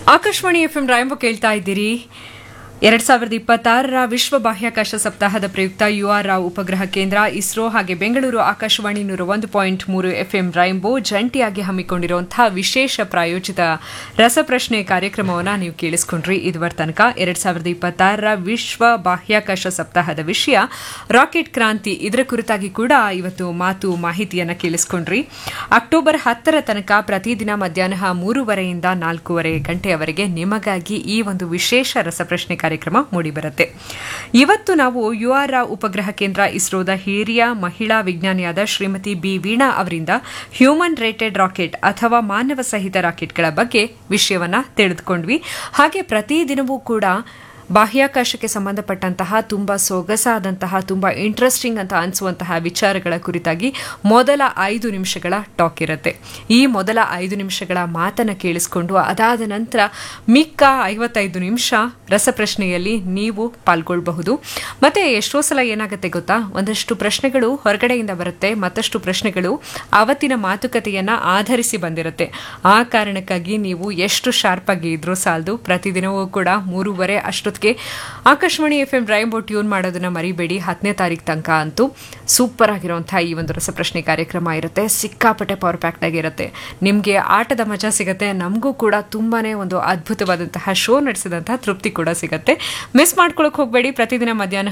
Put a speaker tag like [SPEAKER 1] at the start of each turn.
[SPEAKER 1] Akashvani F M ರಾಯಂಬ ಕೇಳ್ತಾ ಇದ್ದೀರಿ ಎರಡ್ ಸಾವಿರದ ಇಪ್ಪತ್ತಾರರ ವಿಶ್ವ ಬಾಹ್ಯಾಕಾಶ ಸಪ್ತಾಹದ ಪ್ರಯುಕ್ತ ಯು ಆರ್ ರಾವ್ ಉಪಗ್ರಹ ಕೇಂದ್ರ ಇಸ್ರೋ ಹಾಗೆ ಬೆಂಗಳೂರು ಆಕಾಶವಾಣಿ ನೂರ ಒಂದು ಪಾಯಿಂಟ್ ಮೂರು ಎಫ್ಎಂ ರೈಂಬೋ ಜಂಟಿಯಾಗಿ ಹಮ್ಮಿಕೊಂಡಿರುವಂತಹ ವಿಶೇಷ ಪ್ರಾಯೋಜಿತ ರಸಪ್ರಶ್ನೆ ಕಾರ್ಯಕ್ರಮವನ್ನು ನೀವು ಕೇಳಿಸ್ಕೊಂಡ್ರಿ ಇದುವರ ತನಕ ಎರಡ್ ಸಾವಿರದ ಇಪ್ಪತ್ತಾರರ ವಿಶ್ವ ಬಾಹ್ಯಾಕಾಶ ಸಪ್ತಾಹದ ವಿಷಯ ರಾಕೆಟ್ ಕ್ರಾಂತಿ ಇದರ ಕುರಿತಾಗಿ ಕೂಡ ಇವತ್ತು ಮಾತು ಮಾಹಿತಿಯನ್ನ ಕೇಳಿಸ್ಕೊಂಡ್ರಿ ಅಕ್ಟೋಬರ್ ಹತ್ತರ ತನಕ ಪ್ರತಿದಿನ ಮಧ್ಯಾಹ್ನ ಮೂರುವರೆಯಿಂದ ನಾಲ್ಕೂವರೆ ಗಂಟೆಯವರೆಗೆ ನಿಮಗಾಗಿ ಈ ಒಂದು ವಿಶೇಷ ರಸಪ್ರಶ್ನೆ ಕಾರ್ಯಕ್ರಮ ಮೂಡಿಬರುತ್ತೆ ಇವತ್ತು ನಾವು ಯು ಆರ್ ರಾವ್ ಉಪಗ್ರಹ ಕೇಂದ್ರ ಇಸ್ರೋದ ಹಿರಿಯ ಮಹಿಳಾ ವಿಜ್ಞಾನಿಯಾದ ಶ್ರೀಮತಿ ಬಿ ವೀಣಾ ಅವರಿಂದ ಹ್ಯೂಮನ್ ರೇಟೆಡ್ ರಾಕೆಟ್ ಅಥವಾ ಮಾನವ ಸಹಿತ ರಾಕೆಟ್ಗಳ ಬಗ್ಗೆ ವಿಷಯವನ್ನ ತಿಳಿದುಕೊಂಡ್ವಿ ಹಾಗೆ ಪ್ರತಿದಿನವೂ ಕೂಡ ಬಾಹ್ಯಾಕಾಶಕ್ಕೆ ಸಂಬಂಧಪಟ್ಟಂತಹ ತುಂಬ ಸೊಗಸಾದಂತಹ ತುಂಬ ಇಂಟ್ರೆಸ್ಟಿಂಗ್ ಅಂತ ಅನಿಸುವಂತಹ ವಿಚಾರಗಳ ಕುರಿತಾಗಿ ಮೊದಲ ಐದು ನಿಮಿಷಗಳ ಟಾಕ್ ಇರುತ್ತೆ ಈ ಮೊದಲ ಐದು ನಿಮಿಷಗಳ ಮಾತನ್ನು ಕೇಳಿಸ್ಕೊಂಡು ಅದಾದ ನಂತರ ಮಿಕ್ಕ ಐವತ್ತೈದು ನಿಮಿಷ ರಸಪ್ರಶ್ನೆಯಲ್ಲಿ ನೀವು ಪಾಲ್ಗೊಳ್ಬಹುದು ಮತ್ತೆ ಎಷ್ಟೋ ಸಲ ಏನಾಗುತ್ತೆ ಗೊತ್ತಾ ಒಂದಷ್ಟು ಪ್ರಶ್ನೆಗಳು ಹೊರಗಡೆಯಿಂದ ಬರುತ್ತೆ ಮತ್ತಷ್ಟು ಪ್ರಶ್ನೆಗಳು ಅವತ್ತಿನ ಮಾತುಕತೆಯನ್ನ ಆಧರಿಸಿ ಬಂದಿರುತ್ತೆ ಆ ಕಾರಣಕ್ಕಾಗಿ ನೀವು ಎಷ್ಟು ಶಾರ್ಪ್ ಆಗಿ ಇದ್ರೂ ಸಾಲದು ಪ್ರತಿದಿನವೂ ಕೂಡ ಮೂರುವರೆ ಅಷ್ಟೊತ್ತಿಗೆ Akashvani F M rainbow tune ಮಾಡೋದನ್ನ ಮರಿಬೇಡಿ ಹತ್ತನೇ ತಾರೀಕು ತನಕ ಅಂತೂ ಸೂಪರ್ ಆಗಿರುವಂತಹ ಈ ಒಂದು ರಸಪ್ರಶ್ನೆ ಕಾರ್ಯಕ್ರಮ ಇರುತ್ತೆ ಸಿಕ್ಕಾಪಟ್ಟೆ ಪವರ್ ಪ್ಯಾಕ್ಡ್ ಆಗಿರುತ್ತೆ ನಿಮಗೆ ಆಟದ ಮಜಾ ಸಿಗುತ್ತೆ ನಮಗೂ ಕೂಡ ತುಂಬಾನೇ ಒಂದು ಅದ್ಭುತವಾದಂತಹ ಶೋ ನಡೆಸಿದಂತಹ ತೃಪ್ತಿ ಕೂಡ ಸಿಗುತ್ತೆ ಮಿಸ್ ಮಾಡ್ಕೊಳಕ್ ಹೋಗಬೇಡಿ ಪ್ರತಿದಿನ ಮಧ್ಯಾಹ್ನ